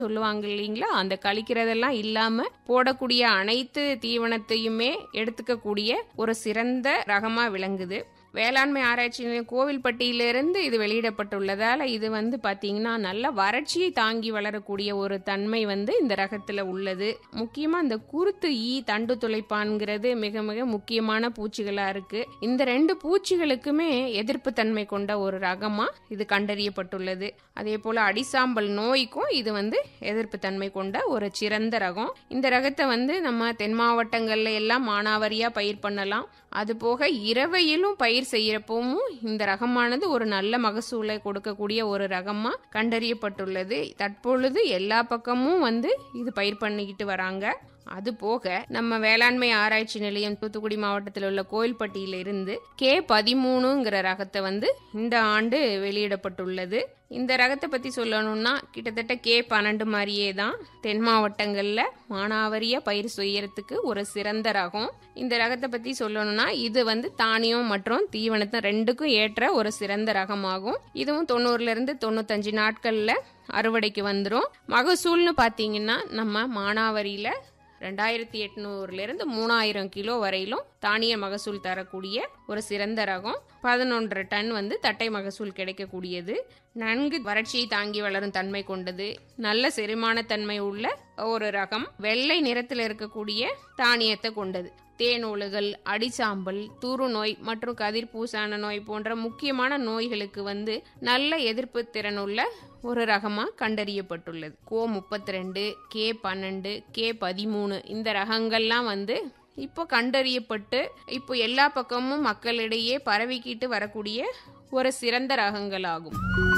சொல்லுவாங்க இல்லைங்களா அந்த கழிக்கிறதெல்லாம் இல்லாம போடக்கூடிய அனைத்து தீவனத்தையுமே எடுத்துக்கக்கூடிய ஒரு சிறந்த ரகமா விளங்குது வேளாண்மை ஆராய்ச்சி நிலையம் கோவில்பட்டியிலிருந்து இது வெளியிடப்பட்டுள்ளதால இது வந்து பாத்தீங்கன்னா நல்ல வறட்சியை தாங்கி வளரக்கூடிய ஒரு தன்மை வந்து இந்த ரகத்துல உள்ளது முக்கியமா இந்த குருத்து ஈ தண்டு துளைப்பான்ங்கிறது மிக மிக முக்கியமான பூச்சிகளா இருக்கு இந்த ரெண்டு பூச்சிகளுக்குமே எதிர்ப்பு தன்மை கொண்ட ஒரு ரகமா இது கண்டறியப்பட்டுள்ளது அதே போல அடிசாம்பல் நோய்க்கும் இது வந்து எதிர்ப்பு தன்மை கொண்ட ஒரு சிறந்த ரகம் இந்த ரகத்தை வந்து நம்ம தென் மாவட்டங்கள்ல எல்லாம் மானாவாரியா பயிர் பண்ணலாம் அது போக இரவையிலும் பயிர் செய்யறப்பவும் இந்த ரகமானது ஒரு நல்ல மகசூலை கொடுக்கக்கூடிய ஒரு ரகமா கண்டறியப்பட்டுள்ளது தற்பொழுது எல்லா பக்கமும் வந்து இது பயிர் பண்ணிக்கிட்டு வராங்க அது போக நம்ம வேளாண்மை ஆராய்ச்சி நிலையம் தூத்துக்குடி மாவட்டத்தில் உள்ள கோயில்பட்டியில இருந்து கே பதிமூணுங்கிற ரகத்தை வந்து இந்த ஆண்டு வெளியிடப்பட்டுள்ளது இந்த ரகத்தை பத்தி சொல்லணும்னா கிட்டத்தட்ட கே பன்னெண்டு மாதிரியே தான் தென் மாவட்டங்கள்ல மானாவரியா பயிர் செய்யறதுக்கு ஒரு சிறந்த ரகம் இந்த ரகத்தை பத்தி சொல்லணும்னா இது வந்து தானியம் மற்றும் தீவனத்தை ரெண்டுக்கும் ஏற்ற ஒரு சிறந்த ரகமாகும் இதுவும் தொண்ணூறுல இருந்து தொண்ணூத்தஞ்சு நாட்கள்ல அறுவடைக்கு வந்துடும் மகசூல்னு பாத்தீங்கன்னா நம்ம மானாவரியில ரெண்டாயிரத்தி எட்நூறுலேருந்து மூணாயிரம் கிலோ வரையிலும் தானிய மகசூல் தரக்கூடிய ஒரு சிறந்த ரகம் பதினொன்றரை டன் வந்து தட்டை மகசூல் கிடைக்கக்கூடியது நன்கு வறட்சியை தாங்கி வளரும் தன்மை கொண்டது நல்ல செரிமான தன்மை உள்ள ஒரு ரகம் வெள்ளை நிறத்தில் இருக்கக்கூடிய தானியத்தை கொண்டது தேனோலுகள் அடிசாம்பல் துரு நோய் மற்றும் கதிர் பூசான நோய் போன்ற முக்கியமான நோய்களுக்கு வந்து நல்ல எதிர்ப்பு திறனுள்ள ஒரு ரகமா கண்டறியப்பட்டுள்ளது கோ முப்பத்தி ரெண்டு கே பன்னெண்டு கே பதிமூணு இந்த ரகங்கள்லாம் வந்து இப்போ கண்டறியப்பட்டு இப்போ எல்லா பக்கமும் மக்களிடையே பரவிக்கிட்டு வரக்கூடிய ஒரு சிறந்த ரகங்களாகும்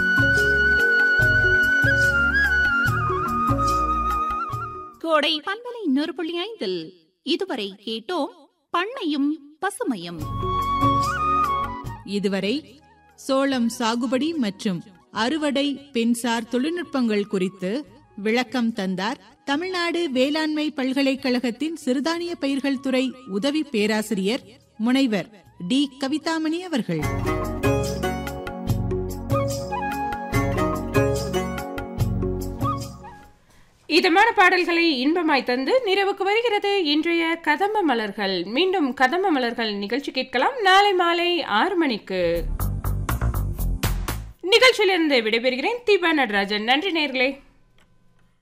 கோடை பண்பலை நூறு புள்ளி ஐந்தில் இதுவரை கேட்டோம் பண்ணையும் பசுமையும் இதுவரை சோளம் சாகுபடி மற்றும் அறுவடை பெண்சார் தொழில்நுட்பங்கள் குறித்து விளக்கம் தந்தார் தமிழ்நாடு வேளாண்மை பல்கலைக்கழகத்தின் சிறுதானிய பயிர்கள் துறை உதவி பேராசிரியர் முனைவர் டி கவிதாமணி அவர்கள் இதமான பாடல்களை இன்பமாய் தந்து நிறைவுக்கு வருகிறது இன்றைய கதம்ப மலர்கள் மீண்டும் கதம்ப மலர்கள் நிகழ்ச்சி கேட்கலாம் நாளை மாலை ஆறு மணிக்கு நிகழ்ச்சியிலிருந்து விடைபெறுகிறேன் தீபா நடராஜன் நன்றி நேர்களே